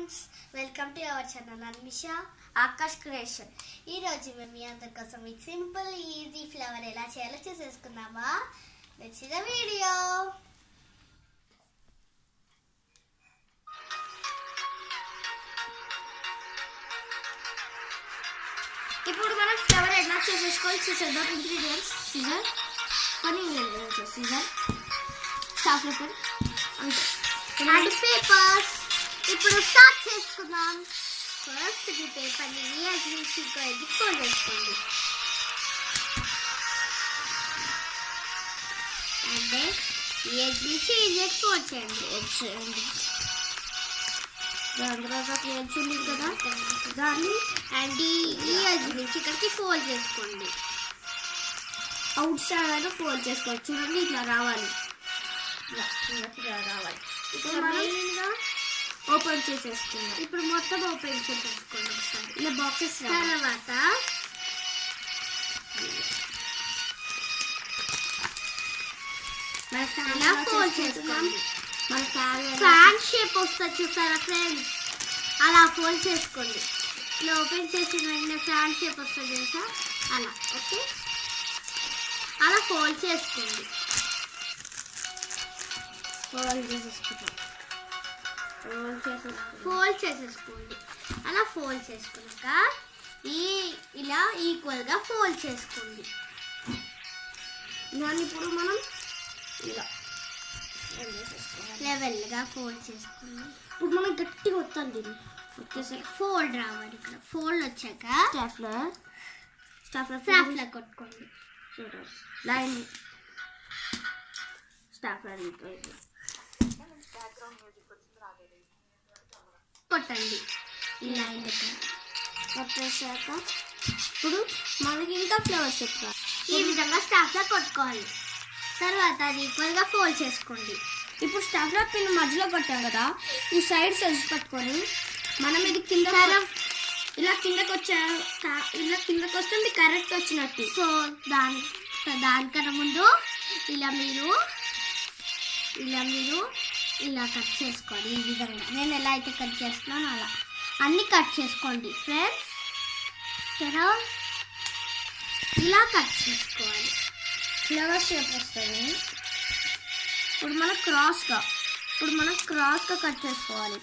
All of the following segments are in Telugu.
Friends welcome to our channel Anmisha Akash creation ఈ రోజు మేము మీ అందరి కోసం ఈ సింపుల్ ఈజీ ఫ్లవర్ ఎలా చేయాలో చూసేసుకుందామా నచ్చిన వీడియో ఇప్పుడు మనం ఫ్లవర్ ఎలా చేసేసుకోవాలి చూసేద్దాం ఇంగ్రీడియంట్స్ సీజర్ కొన్ని ingredients scissor staff paper and papers ఇప్పుడు స్టార్ట్ చేసుకుందాం ఫస్ట్ ఈ పేపర్ని ఈ ఎడ్జ్ నుంచి ఇంకో ఎడ్జ్ ఫోల్డ్ చేసుకోండి అంటే ఈ ఎడ్జ్ నుంచి ఈ ఎడ్జ్ ఫోల్డ్ చేయండి ఎడ్జ్ చేయండి దాని తర్వాత ఒక ఎడ్జ్ ఉంది కదా దాన్ని అండ్ ఈ ఈ ఎడ్జ్ నుంచి ఇక్కడికి ఫోల్డ్ చేసుకోండి అవుట్ సైడ్ అయినా ఫోల్డ్ చేసుకోవచ్చు చూడండి ఇట్లా రావాలి ఇలా ఇలా రావాలి ఇప్పుడు మనం ఓపెన్ చేసేసుకుందాం ఇప్పుడు మొత్తం ఓపెన్ చేసేసుకోండి ఒకసారి ఇలా బాక్సెస్ తర్వాత ఇలా ఫోల్డ్ చేసుకోండి మన ఫ్యాన్ షేప్ వస్తుంది చూసారా ఫ్రెండ్స్ అలా ఫోల్డ్ చేసుకోండి ఇలా ఓపెన్ చేసిన వెంటనే ఫ్యాన్ షేప్ వస్తుంది తెలుసా అలా ఓకే అలా ఫోల్డ్ చేసుకోండి ఫోల్డ్ చేసేసుకుంటాం ఫోల్డ్ చేసేసుకోండి అలా ఫోల్డ్ చేసుకున్నాక ఈ ఇలా ఈక్వల్గా ఫోల్డ్ చేసుకోండి దాన్ని ఇప్పుడు మనం ఇలా లెవెల్గా ఫోల్డ్ చేసుకోండి ఇప్పుడు మనం గట్టిగా వస్తాం దీన్ని వచ్చేసరికి ఫోల్డ్ రావాలి ఇక్కడ ఫోల్డ్ వచ్చాక స్టాఫ్లో స్టాఫ్లో స్టాఫ్లో కొట్టుకోండి చూడండి లైన్ స్టాఫ్లో కొట్టండి ఈ లైన్ దగ్గర కొట్టేసాక ఇప్పుడు మనకి ఇంకా ఫ్లవర్స్ చెప్తారు ఈ విధంగా స్టాఫ్లో కొట్టుకోవాలి తర్వాత అది ఈక్వల్గా ఫోల్డ్ చేసుకోండి ఇప్పుడు స్టాఫ్ లో పిన్ మధ్యలో కొట్టాం కదా ఈ సైడ్ సెల్స్ పట్టుకొని మనం ఇది కింద ఇలా కిందకి వచ్చా కా- ఇలా కిందకి వస్తే మీకు కరెక్ట్ వచ్చినట్టు సో దాని దానికన్నా ముందు ఇలా మీరు ఇలా మీరు ఇలా కట్ చేసుకోండి ఈ విధంగా నేను ఎలా అయితే కట్ చేస్తున్నానో అలా అన్నీ కట్ చేసుకోండి ఫ్రెండ్స్ కదా ఇలా కట్ చేసుకోవాలి ఫ్లవర్ షేప్ వస్తుంది ఇప్పుడు మనం క్రాస్గా ఇప్పుడు మనం క్రాస్గా కట్ చేసుకోవాలి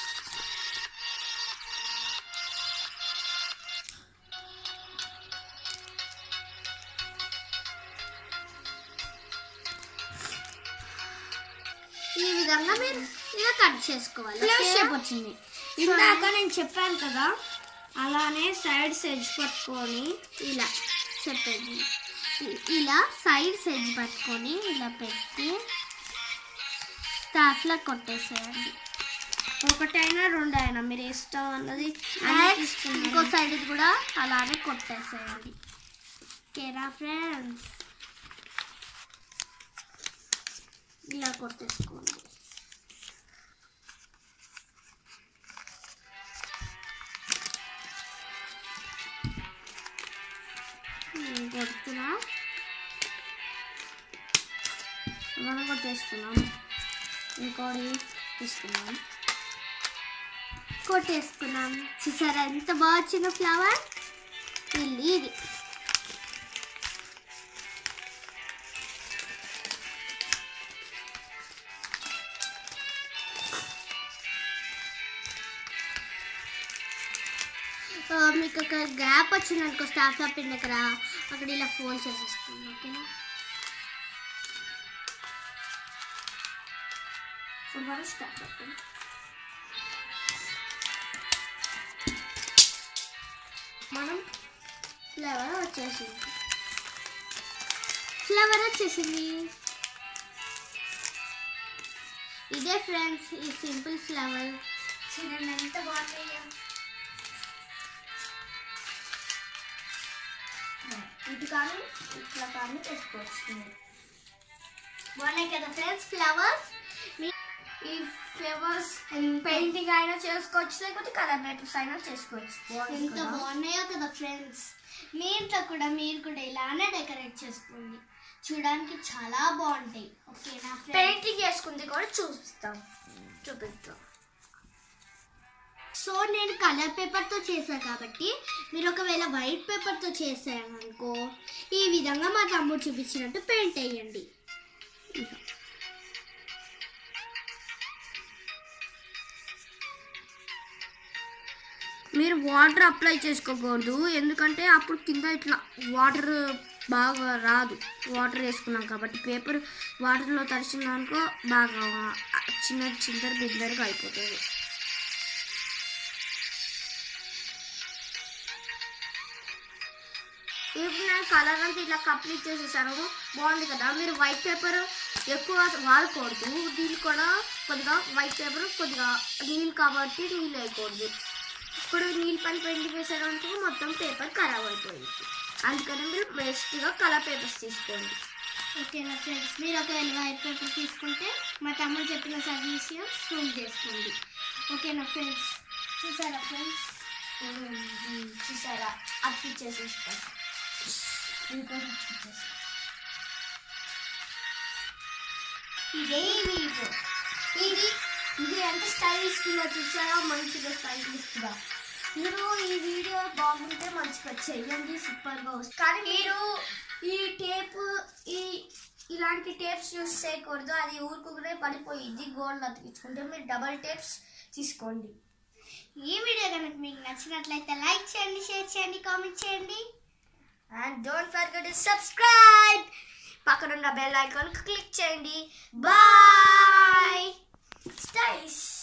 ఈ విధంగా మీరు ఇలా కట్ చేసుకోవాలి ఫ్లవర్ ఓకేనా? షేప్ వచ్చింది ఇందాక నేను చెప్పాను కదా అలానే సైడ్ సెజ్ పట్టుకొని ఇలా చెప్పేది ఇ- ఇలా సైడ్ సెజ్ పట్టుకొని ఇలా పెట్టి స్టాఫ్లా కొట్టేసేయండి ఒకటైనా రెండైనా మీరు ఇష్టం అన్నది అన్ని నెక్స్ట్ తీసుకున్నాను. ఇంకో సైడ్ కూడా అలానే కొట్టేసేయండి ఓకేనా ఫ్రెండ్స్ ఇలా కొట్టేసుకోండి నేను కొడుతున్నా మనం కొట్టేసుకున్నాం ఇంకోటి తీసుకున్నాం కొట్టేసుకున్నాం చూసారా ఎంత బాగా వచ్చిన ఫ్లవర్ ఇల్లు ఇది ఆ, మీకు ఒక గ్యాప్ వచ్చింది అనుకో స్టాఫ్ పిన్ దగ్గర అక్కడ ఇలా ఫోన్ చేసేసుకోండి ఓకేనా ఇప్పుడు మనం స్టార్ట్ అవుతుంది మనం ఫ్లవర్ వచ్చేసింది ఫ్లవర్ వచ్చేసింది ఇదే ఫ్రెండ్స్ ఈ సింపుల్ ఫ్లవర్ చూడండి ఎంత బాగున్నాయో ఇది కానీ ఇట్లా కానీ పెట్టుకోవచ్చు బాగున్నాయి కదా ఫ్రెండ్స్ ఫ్లవర్స్ ఈ ఫ్లేవర్స్ పెయింటింగ్ అయినా చేసుకోవచ్చు లేకపోతే కలర్ పేపర్స్ అయినా చేసుకోవచ్చు ఎంత బాగున్నాయో కదా ఫ్రెండ్స్ మీ ఇంట్లో కూడా మీరు కూడా ఇలానే డెకరేట్ చేసుకోండి చూడడానికి చాలా బాగుంటాయి ఓకేనా ఫ్రెండ్స్ పెయింటింగ్ చేసుకుంది కూడా చూపిస్తాం చూపిస్తాం సో నేను కలర్ పేపర్తో చేశాను కాబట్టి మీరు ఒకవేళ వైట్ పేపర్తో చేశారనుకో ఈ విధంగా మా తమ్ముడు చూపించినట్టు పెయింట్ వేయండి మీరు వాటర్ అప్లై చేసుకోకూడదు ఎందుకంటే అప్పుడు కింద ఇట్లా వాటర్ బాగా రాదు వాటర్ వేసుకున్నాం కాబట్టి పేపర్ వాటర్లో తడిచిందనుకో బాగా చిన్న చిందర బిద్దరుగా అయిపోతుంది ఇప్పుడు నేను కలర్ అంతా ఇట్లా కంప్లీట్ చేసేసాను బాగుంది కదా మీరు వైట్ పేపర్ ఎక్కువ వాడకూడదు దీనికి కూడా కొద్దిగా వైట్ పేపర్ కొద్దిగా నీళ్ళు కాబట్టి నీళ్ళు వేయకూడదు ఇప్పుడు నీళ్ళు పని పెయింటింగ్ వేసారంటే మొత్తం పేపర్ ఖరాబ్ అయిపోయింది అందుకని మీరు బెస్ట్గా కలర్ పేపర్స్ తీసుకోండి ఓకేనా ఫ్రెండ్స్ మీరు ఒకవేళ వైట్ పేపర్ తీసుకుంటే మా తమ్ముడు చెప్పిన సజెషన్ స్కూల్ చేసుకోండి ఓకేనా ఫ్రెండ్స్ చూసారా ఫ్రెండ్స్ చూసారా అతికిచ్చేసేస్తాను ఇదే వీడియో ఇది ఇది ఎంత స్టైలిష్గా చూసారా మంచిగా స్టైలిష్గా మీరు ఈ వీడియో బాగుంటే మంచిగా చెయ్యండి సూపర్గా వస్తుంది కానీ మీరు ఈ టేప్ ఈ ఇలాంటి టేప్స్ యూస్ చేయకూడదు అది ఊరుకునే పడిపోయింది గోల్డ్ అతికించుకుంటే మీరు డబల్ టేప్స్ తీసుకోండి ఈ వీడియో కనుక మీకు నచ్చినట్లయితే లైక్ చేయండి షేర్ చేయండి కామెంట్ చేయండి and don't forget to subscribe పక్కనున్న బెల్ ఐకాన్ క్లిక్ చేయండి బాయ్ స్టైల్స్